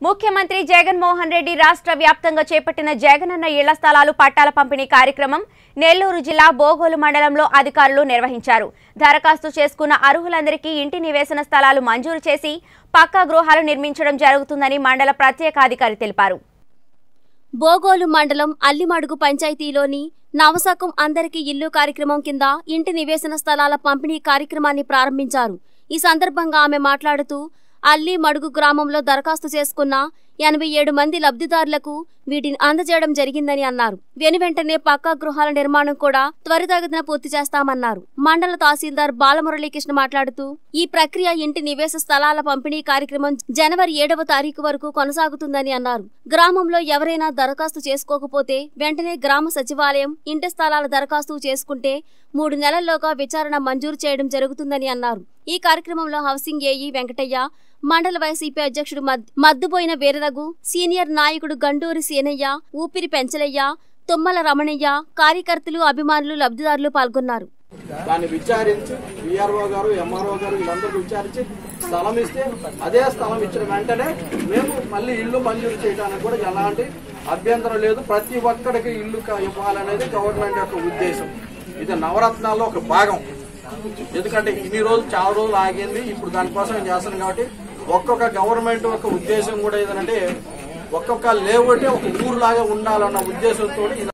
ముఖ్యమంత్రి జగన్మోహన్ రెడ్డి రాష్ట్ర వ్యాప్తంగా చేపట్టిన జగనన్న ఇళ్ల స్థలాలు పట్టాల పంపిణీ కార్యక్రమం నెల్లూరు జిల్లా బోగోలు మండలంలో అధికారులు నిర్వహించారు దరఖాస్తు చేసుకున్న అర్హులందరికీ ఇంటి నివేశన స్థలాలు మంజూరు చేసి పక్కా గృహాలు నిర్మించడం జరుగుతుందని మండల ప్రత్యేకాధికారి తెలిపారు బోగోలు మండలం అల్లిమడుగు పంచాయతీలోని నవసకం అందరికీ ఇల్లు కార్యక్రమం కింద ఇంటి నివేశన స్థలాల పంపిణీ కార్యక్రమాన్ని ప్రారంభించారు ఈ సందర్భంగా ఆమె మాట్లాడుతూ అల్లి మడుగు గ్రామంలో దరఖాస్తు చేసుకున్న ఎనభై ఏడు మంది లబ్ధిదారులకు వీటిని అందజేయడం జరిగిందని అన్నారు వెను వెంటనే పక్కా గృహాల నిర్మాణం కూడా త్వరితగతిన పూర్తి చేస్తామన్నారు మండల తహసీల్దార్ బాలమురళీకృష్ణ మాట్లాడుతూ ఈ ప్రక్రియ ఇంటి నివేశ స్థలాల పంపిణీ కార్యక్రమం జనవరి ఏడవ తారీఖు వరకు కొనసాగుతుందని అన్నారు గ్రామంలో ఎవరైనా దరఖాస్తు చేసుకోకపోతే వెంటనే గ్రామ సచివాలయం ఇంటి స్థలాల దరఖాస్తు చేసుకుంటే మూడు నెలల్లోగా విచారణ మంజూరు చేయడం జరుగుతుందని అన్నారు ఈ కార్యక్రమంలో హౌసింగ్ ఏఈ వెంకటయ్య మండల వైసీపీ అధ్యక్షుడు మద్- మద్దుబోయిన వీరరఘు సీనియర్ నాయకుడు గండూరి సీనయ్య ఊపిరి పెంచలయ్య తుమ్మల రమణయ్య కార్యకర్తలు అభిమానులు లబ్ధిదారులు పాల్గొన్నారు దాన్ని విచారించి విఆర్ఓ గారు ఎంఆర్ఓ గారు వీళ్ళందరూ విచారించి స్థలం ఇస్తే అదే స్థలం ఇచ్చిన వెంటనే మేము మళ్ళీ ఇల్లు మంజూరు చేయడానికి కూడా ఎలాంటి అభ్యంతరం లేదు ప్రతి ఒక్కడికి ఇల్లు క- ఇవ్వాలనేది గవర్నమెంట్ యొక్క ఉద్దేశం ఇది నవరత్నాల్లో ఒక భాగం ఎందుకంటే ఇన్ని రోజులు చాలా రోజులు ఆగింది ఇప్పుడు దానికోసం ఏం చేస్తున్నాం కాబట్టి ఒక్కొక్క గవర్నమెంట్ యొక్క ఉద్దేశం కూడా ఏదంటే ఒక్కొక్క లేఅవుటే ఒక ఊరులాగా ఉండాలన్న ఉద్దేశంతో